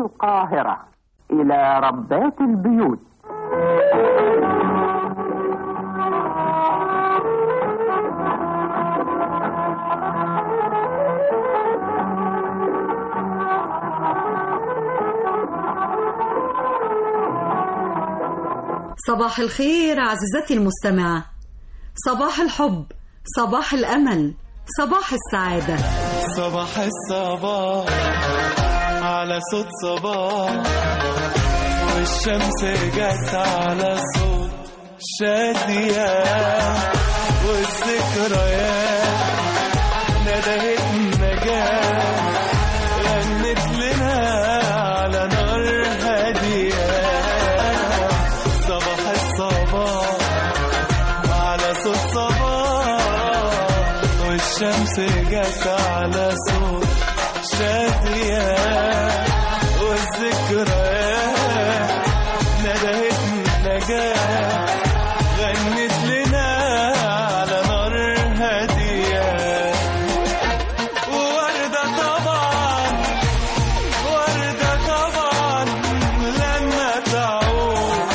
القاهرة إلى ربات البيوت صباح الخير عزيزتي المستمعة صباح الحب صباح الأمل صباح السعادة صباح الصباح على صوت صباح والشمس جت على صوت شادية والذكريات ندهت النجاة غنت لنا على نار هادية صباح الصباح على صوت صباح والشمس جت على صوت شادية والذكريات ندهت النجاة غنت لنا على نار هادية ووردة طبعا وردة طبعا لما تعود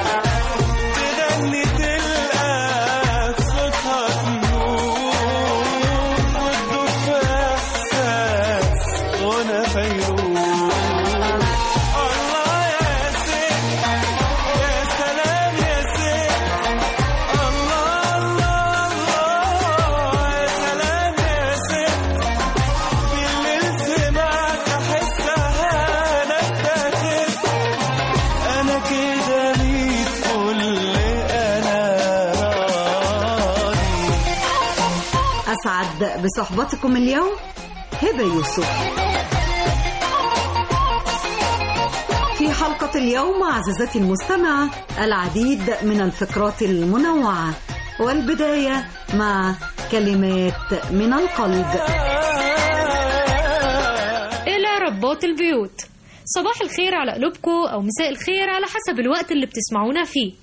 تغني تلقى في صوتها تنور وتدوب في احساس غنى فيروز الله يا ست يا سلام يا ست الله الله الله يا سلام يا ست بالليل سمعت احسها نكتت انا كده ليك كل انا راضي أسعد بصحبتكم اليوم هبة يوسف في حلقة اليوم عزيزتي المستمعة العديد من الفقرات المنوعة والبداية مع كلمات من القلب إلى ربات البيوت صباح الخير على قلوبكم أو مساء الخير على حسب الوقت اللي بتسمعونا فيه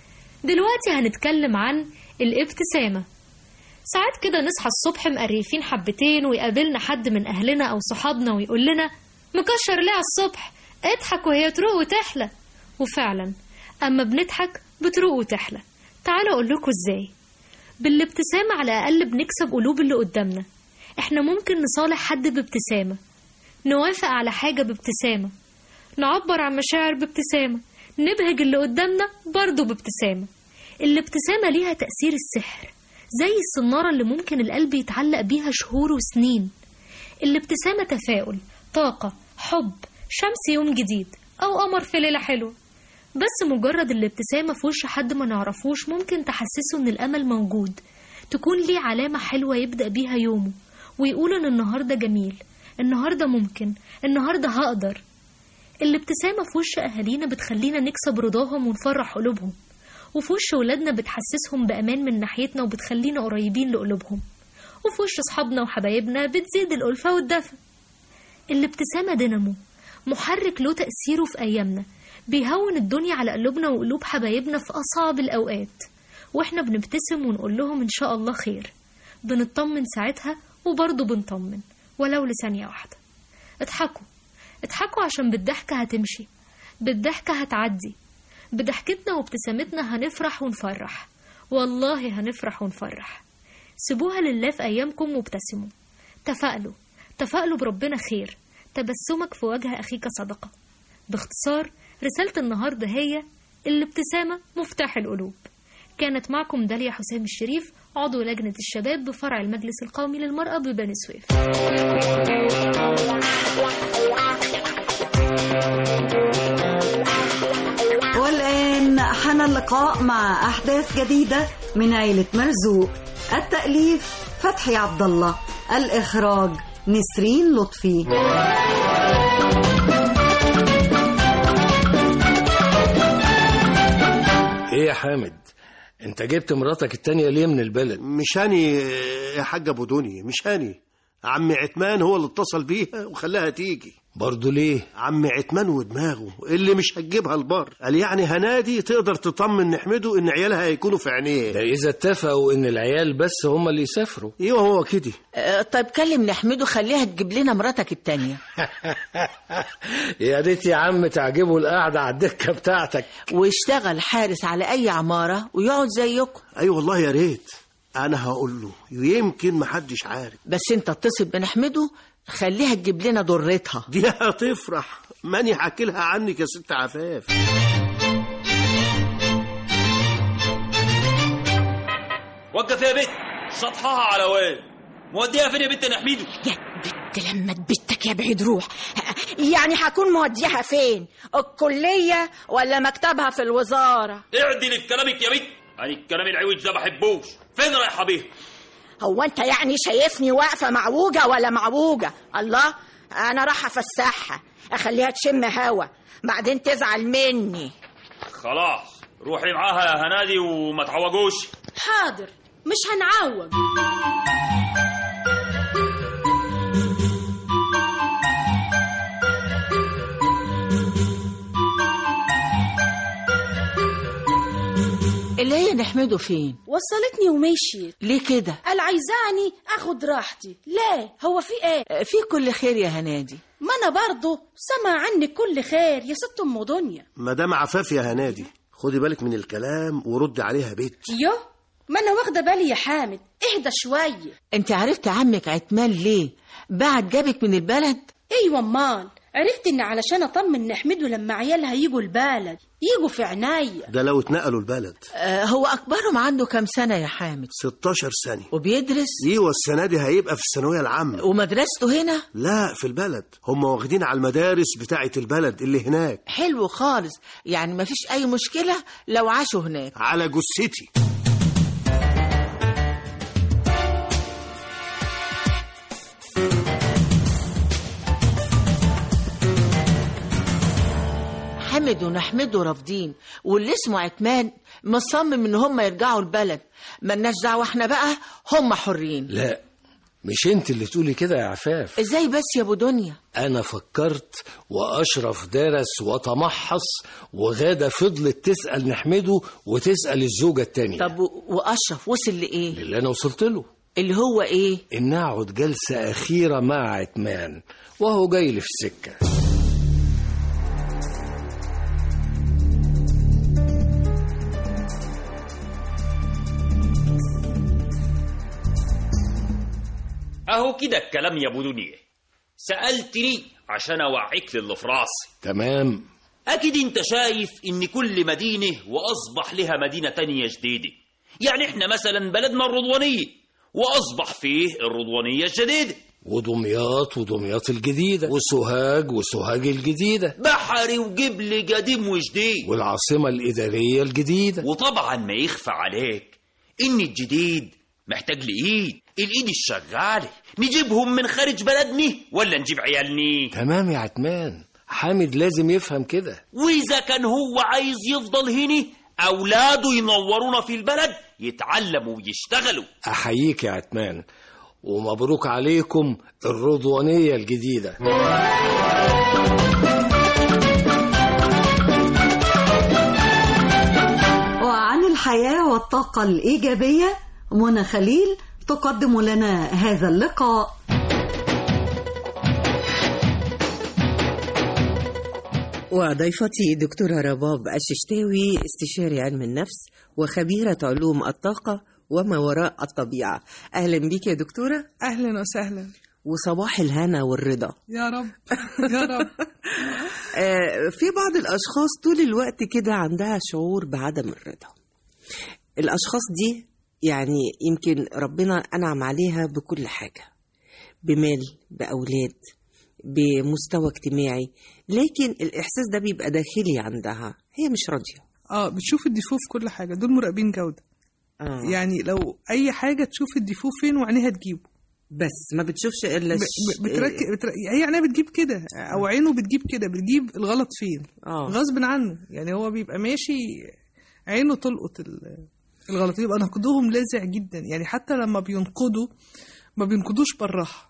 دلوقتي هنتكلم عن الابتسامة ساعات كده نصحى الصبح مقريفين حبتين ويقابلنا حد من أهلنا أو صحابنا ويقول لنا مكشر ليه على الصبح اضحك وهي تروق وتحلى وفعلا أما بنضحك بتروق وتحلى تعالوا أقول لكم إزاي بالابتسامة على الأقل بنكسب قلوب اللي قدامنا احنا ممكن نصالح حد بابتسامة نوافق على حاجة بابتسامة نعبر عن مشاعر بابتسامة نبهج اللي قدامنا برضه بابتسامة الابتسامة ليها تأثير السحر زي الصنارة اللي ممكن القلب يتعلق بيها شهور وسنين الابتسامة تفاؤل طاقة حب شمس يوم جديد أو قمر في ليلة حلوة بس مجرد الابتسامة في وش حد ما نعرفوش ممكن تحسسه إن الأمل موجود تكون ليه علامة حلوة يبدأ بيها يومه ويقول إن النهاردة جميل النهاردة ممكن النهاردة هقدر الابتسامة في وش أهالينا بتخلينا نكسب رضاهم ونفرح قلوبهم وفي وش ولادنا بتحسسهم بأمان من ناحيتنا وبتخلينا قريبين لقلوبهم وفي وش أصحابنا وحبايبنا بتزيد الألفة والدفء الابتسامة دينامو محرك له تأثيره في أيامنا بيهون الدنيا على قلوبنا وقلوب حبايبنا في أصعب الأوقات وإحنا بنبتسم ونقول لهم إن شاء الله خير بنطمن ساعتها وبرضه بنطمن ولو لثانية واحدة اضحكوا اضحكوا عشان بالضحكة هتمشي بالضحكة هتعدي بضحكتنا وابتسامتنا هنفرح ونفرح والله هنفرح ونفرح سيبوها لله في أيامكم وابتسموا تفائلوا تفائلوا بربنا خير تبسمك في وجه أخيك صدقة باختصار رسالة النهاردة هي الابتسامة مفتاح القلوب كانت معكم داليا حسام الشريف عضو لجنة الشباب بفرع المجلس القومي للمرأة ببني سويف والآن حان اللقاء مع أحداث جديدة من عيلة مرزوق التأليف فتحي عبد الله الإخراج نسرين لطفي ايه يا حامد انت جبت مراتك التانية ليه من البلد مش هاني يا حاج ابو دوني مش هاني عم عتمان هو اللي اتصل بيها وخلاها تيجي برضه ليه عم عتمان ودماغه اللي مش هتجيبها البر قال يعني هنادي تقدر تطمن نحمده ان عيالها هيكونوا في ده عينيه اذا اتفقوا ان العيال بس هم اللي يسافروا ايوه هو كده آه، طيب كلم نحمده خليها تجيب لنا مراتك التانية يا ريت يا عم تعجبه القعده على الدكه بتاعتك ويشتغل حارس على أي عمارة ويقعد زيكم ايوه والله يا ريت انا هقول له يمكن محدش عارف بس انت اتصل بنحمده خليها تجيب لنا ضرتها دي هتفرح ماني حكي لها عنك يا ست عفاف وقف يا بت سطحها على وين موديها فين يا بت نحميدو يا بنت لما بنتك يا بعيد روح يعني هكون موديها فين الكلية ولا مكتبها في الوزارة اعدلي في كلامك يا بت انا الكلام العوج ده بحبوش فين رايحه بيه هو انت يعني شايفني واقفة معوجة ولا معوجة الله انا رايحة افسحها اخليها تشم هوا بعدين تزعل مني خلاص روحي معاها يا هنادي وما تعوجوش حاضر مش هنعوج اللي هي نحمده فين وصلتني ومشيت ليه كده قال عايزاني اخد راحتي ليه هو في ايه آه، في كل خير يا هنادي ما انا برضه سمع عنك كل خير يا ست ام دنيا مدام عفاف يا هنادي خدي بالك من الكلام ورد عليها بيت يو ما انا واخده بالي يا حامد اهدى شويه انت عرفت عمك عتمان ليه بعد جابك من البلد ايوه امال عرفت ان علشان اطمن نحمده لما عيالها يجوا البلد يجوا في عناية ده لو اتنقلوا البلد آه هو اكبرهم عنده كام سنه يا حامد 16 سنة وبيدرس ايوه السنة دي هيبقى في الثانوية العامة ومدرسته هنا لا في البلد هم واخدين على المدارس بتاعة البلد اللي هناك حلو خالص يعني مفيش اي مشكله لو عاشوا هناك على جثتي حمد ونحمده رافضين واللي اسمه عتمان مصمم ان هم يرجعوا البلد ملناش دعوه احنا بقى هم حرين لا مش انت اللي تقولي كده يا عفاف ازاي بس يا ابو دنيا انا فكرت واشرف درس وتمحص وغاده فضلت تسال نحمده وتسال الزوجه التانية طب و- واشرف وصل لايه اللي انا وصلت له اللي هو ايه ان اقعد جلسه اخيره مع عتمان وهو جاي لي في السكه اهو كده الكلام يا ابو دنيا سالتني عشان اوعيك للي في راسي تمام اكيد انت شايف ان كل مدينه واصبح لها مدينه تانية جديده يعني احنا مثلا بلدنا الرضوانيه واصبح فيه الرضوانيه الجديده ودمياط ودمياط الجديدة وسوهاج وسوهاج الجديدة بحري وجبل قديم وجديد والعاصمة الإدارية الجديدة وطبعا ما يخفى عليك ان الجديد محتاج لايد الايد الشغاله نجيبهم من خارج بلدنا ولا نجيب عيالني تمام يا عتمان حامد لازم يفهم كده واذا كان هو عايز يفضل هنا اولاده ينورونا في البلد يتعلموا ويشتغلوا أحييك يا عتمان ومبروك عليكم الرضوانية الجديدة وعن الحياة والطاقة الإيجابية منى خليل تقدم لنا هذا اللقاء وضيفتي دكتورة رباب الششتاوي استشاري علم النفس وخبيرة علوم الطاقة وما وراء الطبيعة أهلا بك يا دكتورة اهلا وسهلا وصباح الهنا والرضا يا رب يا رب آه، في بعض الأشخاص طول الوقت كده عندها شعور بعدم الرضا الأشخاص دي يعني يمكن ربنا أنعم عليها بكل حاجة بمال بأولاد بمستوى اجتماعي لكن الإحساس ده بيبقى داخلي عندها هي مش راضية اه بتشوف الديفو في كل حاجه دول مراقبين جوده آه. يعني لو اي حاجه تشوف الديفو فين وعينيها تجيبه بس ما بتشوفش إلا ب- الش- ب- بتركز بتر... هي عينيها بتجيب كده او عينه بتجيب كده بتجيب الغلط فين آه. غصب عنه يعني هو بيبقى ماشي عينه تلقط ال- الغلط يبقى نقدهم لاذع جدا يعني حتى لما بينقدوا ما بينقدوش بالراحه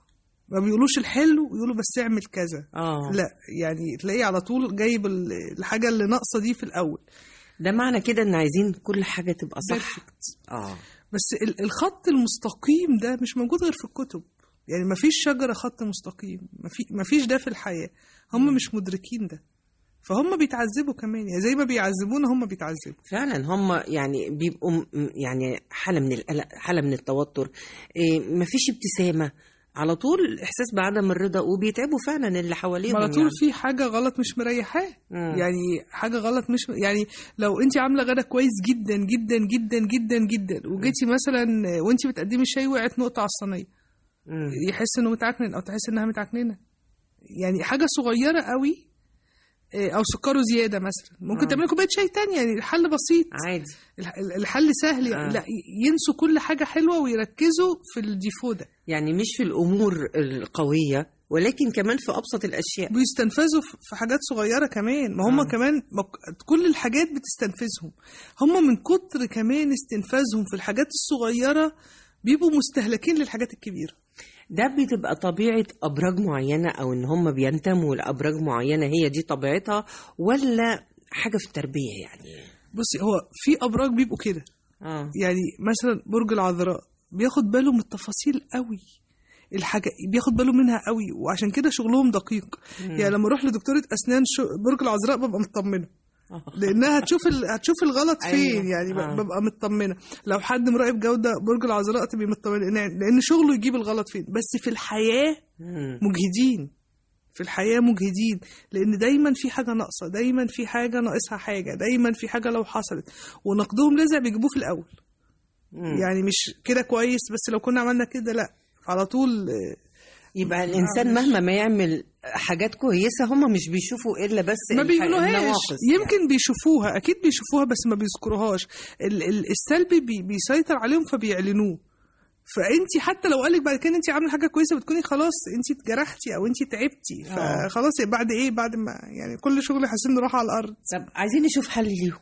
ما بيقولوش الحلو ويقولوا بس اعمل كذا اه لا يعني تلاقيه على طول جايب ال- الحاجه اللي ناقصه دي في الاول ده معنى كده ان عايزين كل حاجه تبقى صح Perfect. اه بس ال- الخط المستقيم ده مش موجود غير في الكتب يعني ما فيش شجره خط مستقيم ما في ما فيش ده في الحياه هم مش مدركين ده فهم بيتعذبوا كمان يعني زي ما بيعذبونا هم بيتعذبوا فعلا هم يعني بيبقوا م- يعني حاله من القلق حاله من التوتر إيه مفيش ابتسامه على طول احساس بعدم الرضا وبيتعبوا فعلا اللي حواليهم على طول يعني. في حاجه غلط مش مريحاه مم. يعني حاجه غلط مش يعني لو انت عامله غدا كويس جدا جدا جدا جدا جدا وجيتي مثلا وانت بتقدمي الشاي وقعت نقطه على الصينيه مم. يحس انه متعكنن او تحس انها متعكننه يعني حاجه صغيره قوي إيه، او سكره زياده مثلا ممكن آه. تعملي كوبايه شاي تانية يعني الحل بسيط عادي الح- الحل سهل يعني آه. لا ينسوا كل حاجه حلوه ويركزوا في الديفو ده يعني مش في الامور القويه ولكن كمان في ابسط الاشياء بيستنفذوا في- في حاجات صغيره كمان ما هم آه. كمان مك- كل الحاجات بتستنفذهم هم من كتر كمان استنفاذهم في الحاجات الصغيره بيبقوا مستهلكين للحاجات الكبيره ده بتبقى طبيعه ابراج معينه او ان هم بينتموا لابراج معينه هي دي طبيعتها ولا حاجه في التربيه يعني بصي هو في ابراج بيبقوا كده اه يعني مثلا برج العذراء بياخد باله من التفاصيل قوي الحاجة بياخد باله منها قوي وعشان كده شغلهم دقيق مم. يعني لما اروح لدكتورة اسنان شو برج العذراء ببقى مطمنه آه. لانها هتشوف ال... هتشوف الغلط فين أيوة. يعني ب- آه. ببقى مطمنه لو حد مراقب جوده برج العذراء تبقي مطمنه لان لأن شغله يجيب الغلط فين بس في الحياه مم. مجهدين في الحياة مجهدين لأن دايما في حاجة ناقصة دايما في حاجة ناقصها حاجة دايما في حاجة لو حصلت ونقدهم لازم بيجيبوه في الأول مم. يعني مش كده كويس بس لو كنا عملنا كده لا على طول آه، يبقى الانسان مهما ما يعمل حاجات كويسه هم مش بيشوفوا الا بس ما الح- بيقولوهاش النواقص يمكن بيشوفوها أكيد بيشوفوها بس ما بيذكروهاش ال- ال- السلبي بي بيسيطر عليهم فبيعلنوه فانت حتى لو قالك بعد كده انت عامله حاجه كويسه بتكوني خلاص انت اتجرحتي او انت تعبتي آه. فخلاص بعد ايه بعد ما يعني كل شغل حاسين انه راح على الارض طب عايزين نشوف حل ليهم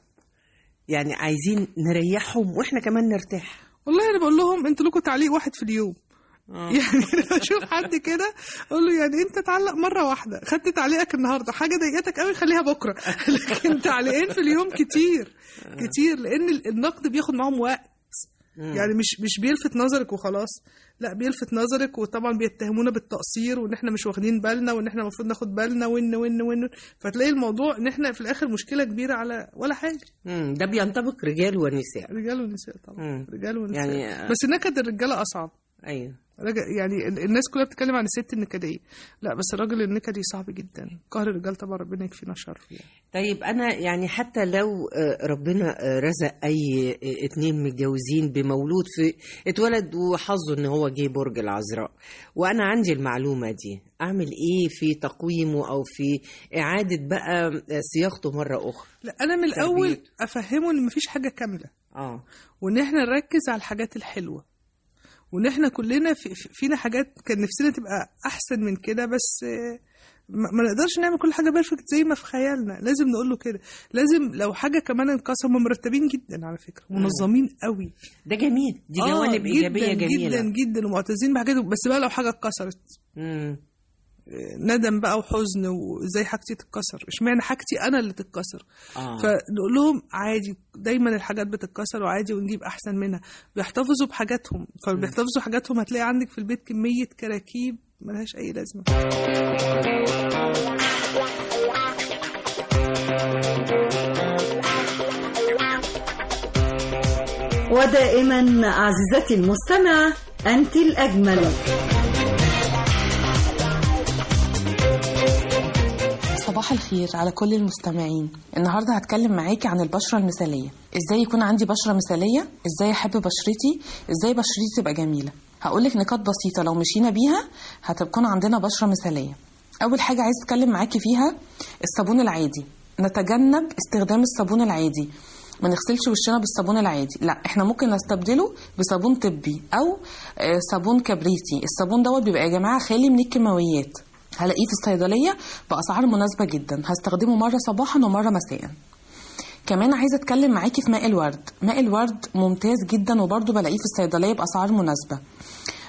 يعني عايزين نريحهم واحنا كمان نرتاح والله انا بقول لهم انتوا لكم تعليق واحد في اليوم آه. يعني لما اشوف حد كده اقول له يعني انت تعلق مره واحده خدت تعليقك النهارده حاجه ضايقتك قوي خليها بكره لكن تعليقين في اليوم كتير كتير لان ال- النقد بياخد معاهم وقت مم. يعني مش مش بيلفت نظرك وخلاص لا بيلفت نظرك وطبعا بيتهمونا بالتقصير وان احنا مش واخدين بالنا وان احنا المفروض ناخد بالنا وان وان وان فتلاقي الموضوع ان احنا في الاخر مشكله كبيره على ولا حاجه مم. ده بينطبق رجال ونساء رجال ونساء طبعا مم. رجال ونساء يعني- يعني بس نكد الرجاله اصعب ايوه رجع يعني ال- الناس كلها بتتكلم عن الست النكديه لا بس الراجل النكدي صعب جدا قهر الرجال طبعا ربنا يكفينا شر يعني. طيب انا يعني حتى لو آه، ربنا آه، رزق اي آه، اتنين متجوزين بمولود في اتولد وحظه ان هو جه برج العذراء وانا عندي المعلومه دي اعمل ايه في تقويمه او في اعاده بقى آه، صياغته مره اخرى لا انا من الاول افهمه ان مفيش حاجه كامله اه وان احنا نركز على الحاجات الحلوه وان احنا كلنا في في- فينا حاجات كان نفسنا تبقى احسن من كده بس آه، ما ما نقدرش نعمل كل حاجه بيرفكت زي ما في خيالنا لازم نقول له كده لازم لو حاجه كمان انكسر هم مرتبين جدا على فكره منظمين قوي ده جميل دي آه، جوانب ايجابيه جدا جميله جدا جدا ومعتزين بحاجات بس بقى لو حاجه اتكسرت مم. ندم بقى وحزن وازاي حاجتي تتكسر اشمعنى حاجتي انا اللي تتكسر آه. فنقول لهم عادي دايما الحاجات بتتكسر وعادي ونجيب احسن منها بيحتفظوا بحاجاتهم فبيحتفظوا حاجاتهم هتلاقي عندك في البيت كميه كراكيب ملهاش اي لازمه ودائما عزيزتي المستمعة أنت الأجمل صباح الخير على كل المستمعين النهاردة هتكلم معاكي عن البشرة المثالية ازاي يكون عندي بشرة مثالية ازاي احب بشرتي ازاي بشرتي تبقى جميلة هقولك نقاط بسيطة لو مشينا بيها هتكون عندنا بشرة مثالية اول حاجة عايز اتكلم معاكي فيها الصابون العادي نتجنب استخدام الصابون العادي ما نغسلش وشنا بالصابون العادي لا احنا ممكن نستبدله بصابون طبي او آه، صابون كبريتي الصابون دوت بيبقى يا جماعه خالي من الكيماويات هلاقيه في الصيدليه باسعار مناسبه جدا هستخدمه مره صباحا ومره مساء كمان عايزه اتكلم معاكي في ماء الورد ماء الورد ممتاز جدا وبرده بلاقيه في الصيدليه باسعار مناسبه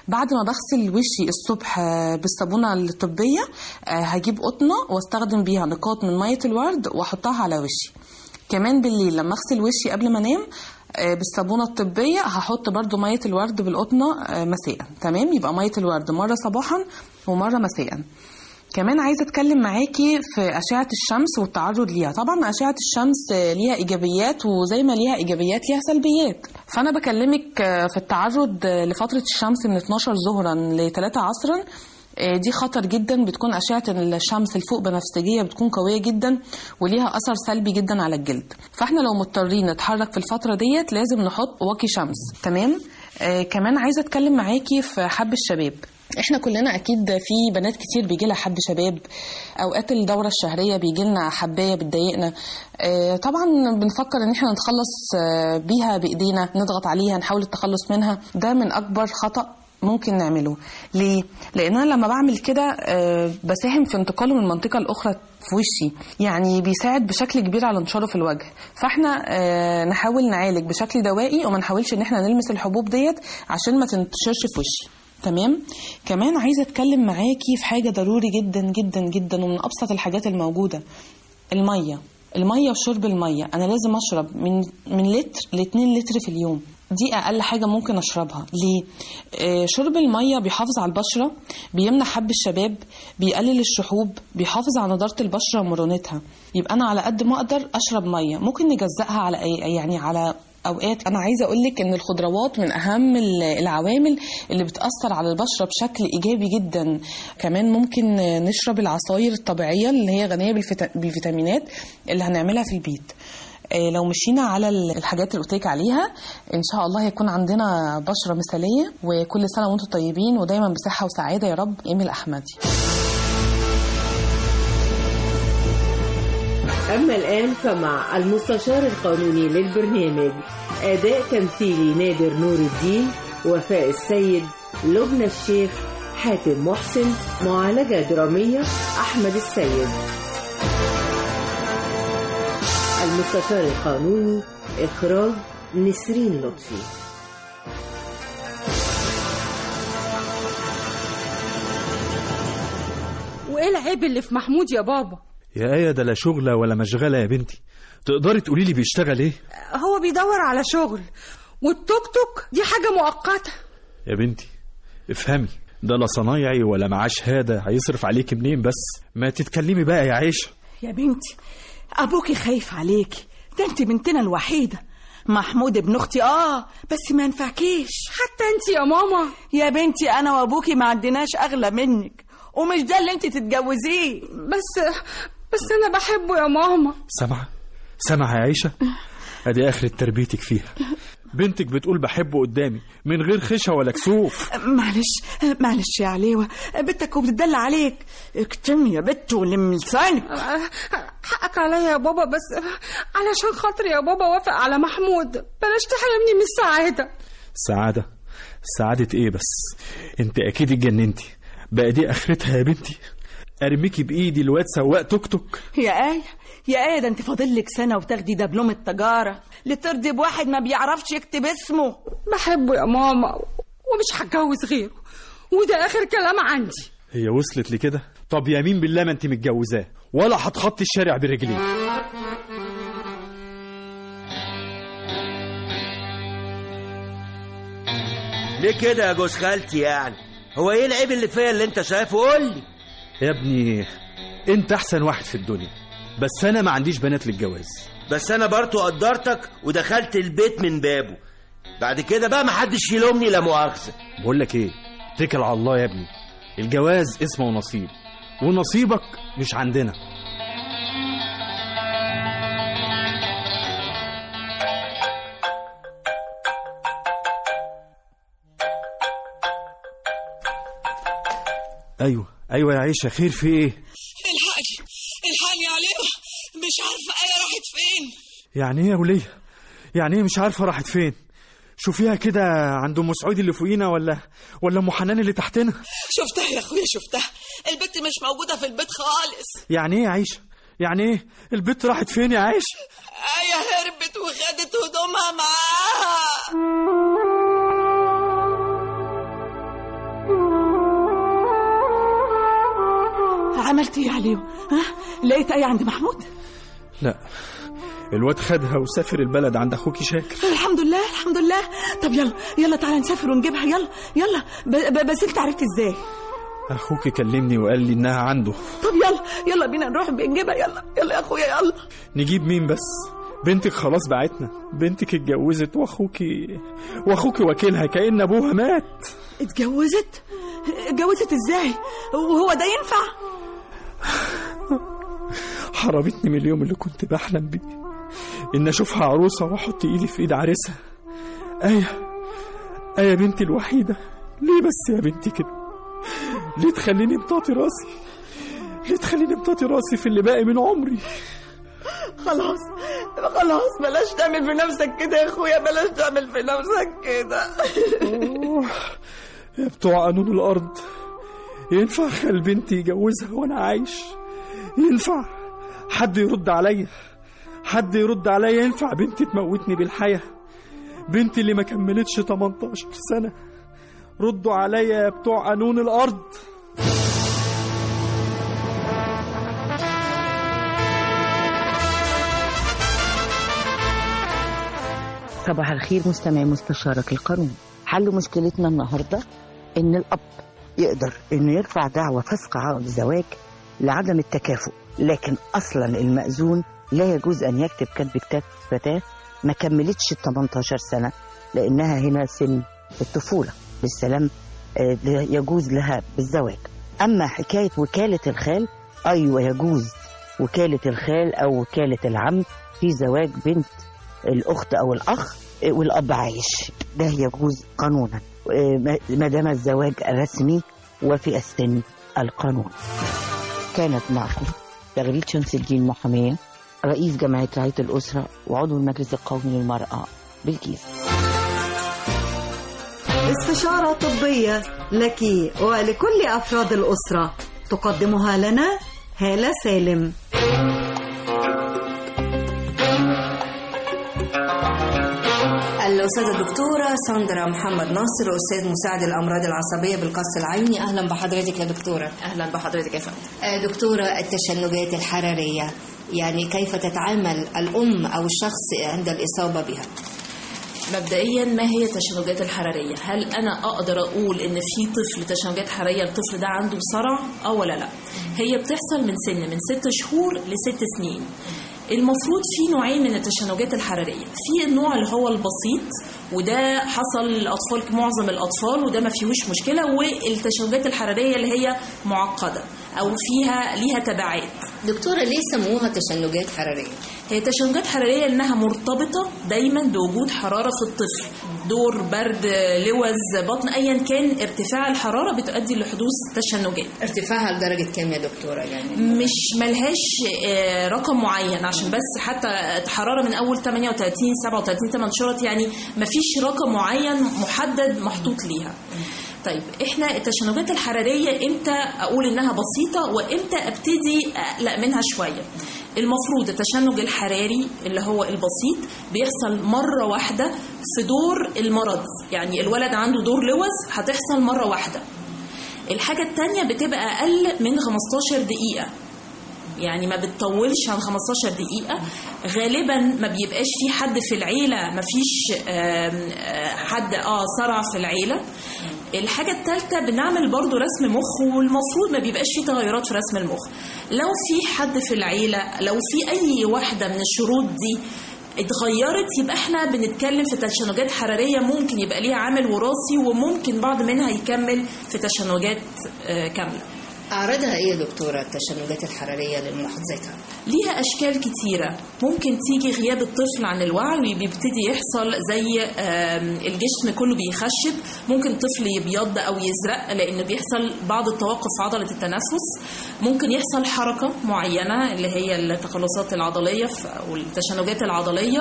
بعد ما بغسل وشي الصبح آه، بالصابونه الطبيه آه، هجيب قطنه واستخدم بيها نقاط من ميه الورد واحطها على وشي كمان بالليل لما اغسل وشي قبل ما انام آه، بالصابونه الطبيه هحط برضو ميه الورد بالقطنه آه، مساء تمام يبقى ميه الورد مره صباحا ومره مساء كمان عايزه اتكلم معاكي في اشعه الشمس والتعرض ليها طبعا اشعه الشمس آه، ليها ايجابيات وزي ما ليها ايجابيات ليها سلبيات فانا بكلمك آه، في التعرض آه، لفتره الشمس من 12 ظهرا ل 3 عصرا آه، دي خطر جدا بتكون أشعة الشمس الفوق بنفسجية بتكون قوية جدا وليها أثر سلبي جدا على الجلد فاحنا لو مضطرين نتحرك في الفترة ديت لازم نحط واقي شمس تمام آه كمان عايزة أتكلم معاكي في حب الشباب احنا كلنا اكيد في بنات كتير بيجي لها حب شباب اوقات الدوره الشهريه بيجي لنا حبايه بتضايقنا آه، طبعا بنفكر ان احنا نتخلص آه، بيها بايدينا نضغط عليها نحاول التخلص منها ده من اكبر خطا ممكن نعمله ليه لان انا لما بعمل كده آه، بساهم في انتقاله من منطقه لاخرى في وشي يعني بيساعد بشكل كبير على انتشاره في الوجه فاحنا آه، نحاول نعالج بشكل دوائي وما نحاولش ان احنا نلمس الحبوب ديت عشان ما تنتشرش في وشي تمام كمان عايزه اتكلم معاكي في حاجه ضروري جدا جدا جدا ومن ابسط الحاجات الموجوده الميه الميه وشرب الميه انا لازم اشرب من من لتر ل 2 لتر في اليوم دي اقل حاجه ممكن اشربها ليه آه شرب الميه بيحافظ على البشره بيمنع حب الشباب بيقلل الشحوب بيحافظ على نضاره البشره ومرونتها يبقى انا على قد ما اقدر اشرب ميه ممكن نجزئها على أي يعني على اوقات انا عايزه اقول لك ان الخضروات من اهم ال- العوامل اللي بتاثر على البشره بشكل ايجابي جدا كمان ممكن نشرب العصاير الطبيعيه اللي هي غنيه بالفيتا- بالفيتامينات اللي هنعملها في البيت آه، لو مشينا على ال- الحاجات اللي قلت لك عليها ان شاء الله هيكون عندنا بشره مثاليه وكل سنه وانتم طيبين ودايما بصحه وسعاده يا رب ايميل احمدي أما الآن فمع المستشار القانوني للبرنامج أداء تمثيلي نادر نور الدين وفاء السيد لبنى الشيخ حاتم محسن معالجة درامية أحمد السيد المستشار القانوني إخراج نسرين لطفي وايه العيب اللي في محمود يا بابا يا آية ده لا شغلة ولا مشغلة يا بنتي تقدري تقولي لي بيشتغل ايه هو بيدور على شغل والتوك توك دي حاجة مؤقتة يا بنتي افهمي ده لا صنايعي ولا معاه شهادة هيصرف عليكي منين بس ما تتكلمي بقى يا عيشة يا بنتي ابوكي خايف عليكي ده انت بنتنا الوحيده محمود ابن اختي اه بس ما ينفعكيش حتى انت يا ماما يا بنتي انا وابوكي ما عندناش اغلى منك ومش ده اللي انت تتجوزيه بس بس انا بحبه يا ماما سامعة سامعة يا عيشة ادي اخرة تربيتك فيها بنتك بتقول بحبه قدامي من غير خشة ولا كسوف معلش معلش يا عليوة بنتك وبتدل عليك اكتم يا بت ولم لسانك حقك عليا يا بابا بس علشان خاطري يا بابا وافق على محمود بلاش تحرمني من السعادة سعادة سعادة ايه بس انت اكيد اتجننتي بقى دي اخرتها يا بنتي ارميكي بايدي الواد سواق توك توك يا آية يا آية ده انت فاضل لك سنة وتاخدي دبلوم التجارة لترضي بواحد ما بيعرفش يكتب اسمه بحبه يا ماما ومش هتجوز غيره وده آخر كلام عندي هي وصلت لكده طب يمين بالله ما انت متجوزاه ولا هتخطي الشارع برجليك ليه كده يا جوز خالتي يعني هو ايه العيب اللي فيا اللي انت شايفه قول لي يا ابني انت احسن واحد في الدنيا بس انا ما عنديش بنات للجواز بس انا برضو قدرتك ودخلت البيت من بابه بعد كده بقى محدش يلومني لا مؤاخذه بقول لك ايه اتكل على الله يا ابني الجواز اسمه ونصيب ونصيبك مش عندنا ايوه ايوه يا عيشه خير في ايه الحقني الحقني يا عليوة مش عارفة آية راحت فين يعني ايه يا وليه يعني ايه مش عارفه راحت فين شوفيها كده عند ام سعود اللي فوقينا ولا ولا ام حنان اللي تحتنا شفتها يا اخويا شفتها البت مش موجودة في البيت خالص يعني ايه يا عيشه يعني ايه البت راحت فين يا عيشه آية هربت وخدت هدومها معاها عملت ايه عليهم ها لقيت ايه عند محمود لا الواد خدها وسافر البلد عند اخوكي شاكر الحمد لله الحمد لله طب يلا يلا تعالى نسافر ونجيبها يلا يلا ب- ب- بس انت عرفت ازاي اخوكي كلمني وقال لي انها عنده طب يلا يلا بينا نروح بنجيبها يلا يلا يا اخويا يلا نجيب مين بس بنتك خلاص بعتنا بنتك اتجوزت واخوكي واخوكي وكيلها كأن ابوها مات اتجوزت اتجوزت ازاي وهو ده ينفع حرمتني من اليوم اللي كنت بحلم بيه ان اشوفها عروسه واحط ايدي في ايد عريسها ايه ايه بنتي الوحيده ليه بس يا بنتي كده ليه تخليني مطاطي راسي ليه تخليني مطاطي راسي في اللي باقي من عمري خلاص خلاص بلاش تعمل في نفسك كده يا اخويا بلاش تعمل في نفسك كده أوه، يا بتوع قانون الارض ينفع خال بنتي يجوزها وانا عايش ينفع حد يرد عليا حد يرد عليا ينفع بنتي تموتني بالحياة بنتي اللي ما كملتش 18 سنة ردوا عليا يا بتوع قانون الارض صباح الخير مستمع مستشارك القانون حل مشكلتنا النهارده ان الاب يقدر انه يرفع دعوى فسخ عقد الزواج لعدم التكافؤ لكن اصلا المأذون لا يجوز ان يكتب كتب كتاب فتاه ما كملتش ال 18 سنه لانها هنا سن الطفوله بالسلام آه، يجوز لها بالزواج اما حكايه وكاله الخال ايوه يجوز وكاله الخال او وكاله العم في زواج بنت الاخت او الاخ آه، والاب عايش ده يجوز قانونا آه، ما- ما دام الزواج رسمي وفي السن القانون كانت معكم تغريد شمس الدين محاميه رئيس جمعيه رعايه الاسره وعضو المجلس القومي للمراه بالجيزه استشارة طبية لك ولكل أفراد الأسرة تقدمها لنا هالة سالم الأستاذة الدكتورة ساندرا محمد ناصر أستاذ مساعد الأمراض العصبية بالقصر العيني أهلا بحضرتك يا دكتورة أهلا بحضرتك يا فندم آه، دكتورة التشنجات الحرارية يعني كيف تتعامل الأم أو الشخص عند الإصابة بها مبدئيا ما هي التشنجات الحرارية هل أنا أقدر أقول إن في طفل تشنجات حرارية الطفل ده عنده صرع أو ولا لا هي بتحصل من سن من ست شهور لست سنين المفروض في نوعين من التشنجات الحرارية في النوع اللي هو البسيط وده حصل للأطفال معظم الأطفال وده ما فيهوش مشكلة والتشنجات الحرارية اللي هي معقدة أو فيها ليها تبعات دكتورة ليه سموها تشنجات حرارية؟ هي تشنجات حرارية إنها مرتبطة دايما بوجود حرارة في الطفل دور برد لوز بطن أيا كان ارتفاع الحرارة بتؤدي لحدوث تشنجات ارتفاعها لدرجة كام يا دكتورة يعني؟ مش ملهاش آه، رقم معين عشان بس حتى حرارة من أول 38 37 8 شرط يعني مفيش رقم معين محدد محطوط ليها طيب احنا التشنجات الحراريه امتى اقول انها بسيطه وامتى ابتدي اقلق منها شويه المفروض التشنج الحراري اللي هو البسيط بيحصل مره واحده في دور المرض يعني الولد عنده دور لوز هتحصل مره واحده الحاجه التانية بتبقى اقل من 15 دقيقه يعني ما بتطولش عن 15 دقيقة غالبا ما بيبقاش في حد في العيلة ما فيش آم، آه، حد اه صرع في العيلة الحاجة الثالثة بنعمل برضو رسم مخ والمفروض ما بيبقاش في تغيرات في رسم المخ لو في حد في العيلة لو في أي واحدة من الشروط دي اتغيرت يبقى احنا بنتكلم في تشنجات حرارية ممكن يبقى ليها عامل وراثي وممكن بعض منها يكمل في تشنجات آه، كاملة أعراضها إيه يا دكتورة التشنجات الحرارية لملاحظتها؟ ليها أشكال كتيرة ممكن تيجي غياب الطفل عن الوعي وبيبتدي يحصل زي آم، الجسم كله بيخشب ممكن الطفل يبيض أو يزرق لأن بيحصل بعض التوقف في عضلة التنفس ممكن يحصل حركة معينة اللي هي التقلصات العضلية ف- أو التشنجات العضلية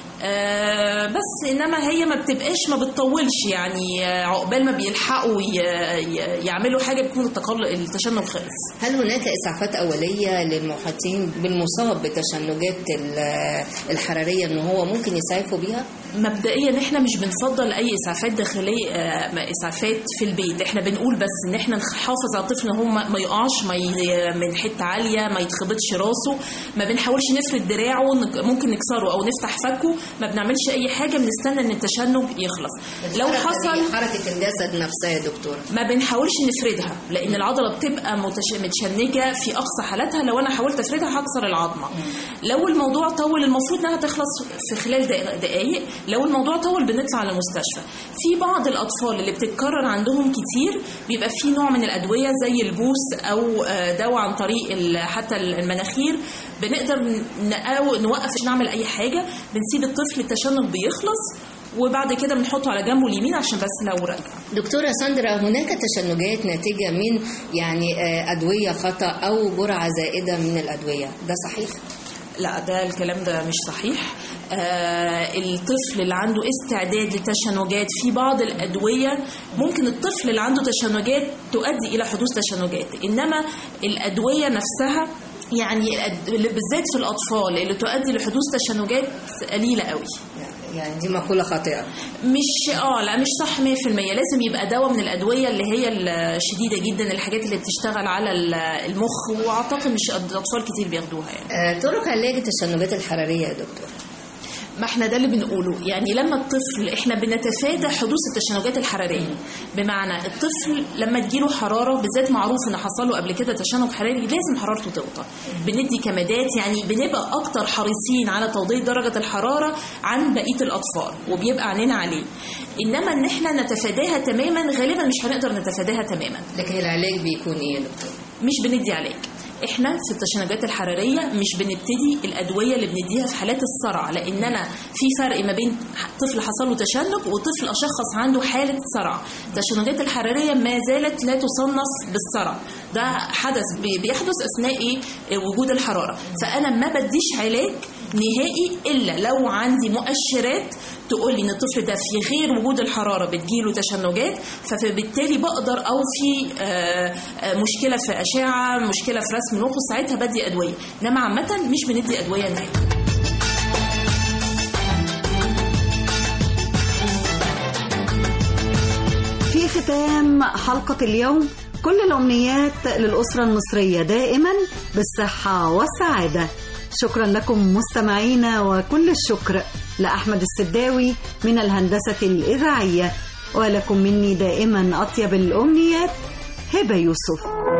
آه، بس إنما هي ما بتبقاش ما بتطولش يعني آه، عقبال ما بيلحقوا ي- ي- يعملوا حاجة بيكون التقل- التشنج خلص هل هناك إسعافات أولية للمحيطين بالمصاب بتشنجات ال- الحرارية إن هو ممكن يسعفوا بيها؟ مبدئيا احنا مش بنفضل اي اسعافات داخليه آه، اسعافات في البيت احنا بنقول بس ان احنا نحافظ على الطفل ان هو ما ما يقعش ما ي- من حته عاليه ما يتخبطش راسه ما بنحاولش نفرد دراعه نك- ممكن نكسره او نفتح فكه ما بنعملش اي حاجه بنستنى ان التشنج يخلص لو الحركة حصل دي حركة الجسد نفسها يا دكتورة ما بنحاولش نفردها لان العضله بتبقى متش... متشنجه في اقصى حالاتها لو انا حاولت افردها هكسر العظمه لو الموضوع طول المفروض انها تخلص في خلال دق- دقائق لو الموضوع طول بنطلع للمستشفى في بعض الاطفال اللي بتتكرر عندهم كتير بيبقى في نوع من الادويه زي البوس او آه، دواء عن طريق ال- حتى المناخير بنقدر نقاو- نوقف مش نعمل اي حاجه بنسيب الطفل التشنج بيخلص وبعد كده بنحطه على جنبه اليمين عشان بس لو رجع دكتورة ساندرا هناك تشنجات ناتجة من يعني آه، أدوية خطأ أو جرعة زائدة من الأدوية ده صحيح؟ لا ده الكلام ده مش صحيح آه الطفل اللي عنده استعداد للتشنجات في بعض الأدوية ممكن الطفل اللي عنده تشنجات تؤدي إلى حدوث تشنجات إنما الأدوية نفسها يعني الأد- بالذات في الأطفال اللي تؤدي لحدوث تشنجات قليلة قوي يعني دي مقولة خاطئة مش اه لا مش صح 100% لازم يبقى دواء من الادويه اللي هي الشديده جدا الحاجات اللي بتشتغل على ال- المخ واعتقد مش اطفال كتير بياخدوها يعني آه، طرق علاج التشنجات الحرارية يا دكتور ما احنا ده اللي بنقوله يعني لما الطفل احنا بنتفادى حدوث التشنجات الحراريه بمعنى الطفل لما تجيله حراره بالذات معروف ان حصل له قبل كده تشنج حراري لازم حرارته توطى بندي كمادات يعني بنبقى اكتر حريصين على توضيح درجه الحراره عن بقيه الاطفال وبيبقى عينينا عليه انما ان احنا نتفاداها تماما غالبا مش هنقدر نتفاداها تماما لكن العلاج بيكون ايه يا دكتور؟ مش بندي علاج احنا في التشنجات الحراريه مش بنبتدي الادويه اللي بنديها في حالات الصرع لان انا في فرق ما بين طفل حصل له تشنج وطفل اشخص عنده حاله صرع التشنجات الحراريه ما زالت لا تصنف بالصرع ده حدث بي- بيحدث اثناء ايه وجود الحراره فانا ما بديش علاج نهائي الا لو عندي مؤشرات تقول لي ان الطفل ده في غير وجود الحراره بتجيله تشنجات فبالتالي بقدر او في آه، آه، مشكله في اشعه مشكله في رسم نخس ساعتها بدي ادويه انما عامه مش بندي ادويه نهائي في ختام حلقة اليوم كل الأمنيات للأسرة المصرية دائما بالصحة والسعادة شكرا لكم مستمعينا وكل الشكر لأحمد السداوي من الهندسة الإذاعية ولكم مني دائما أطيب الأمنيات هبة يوسف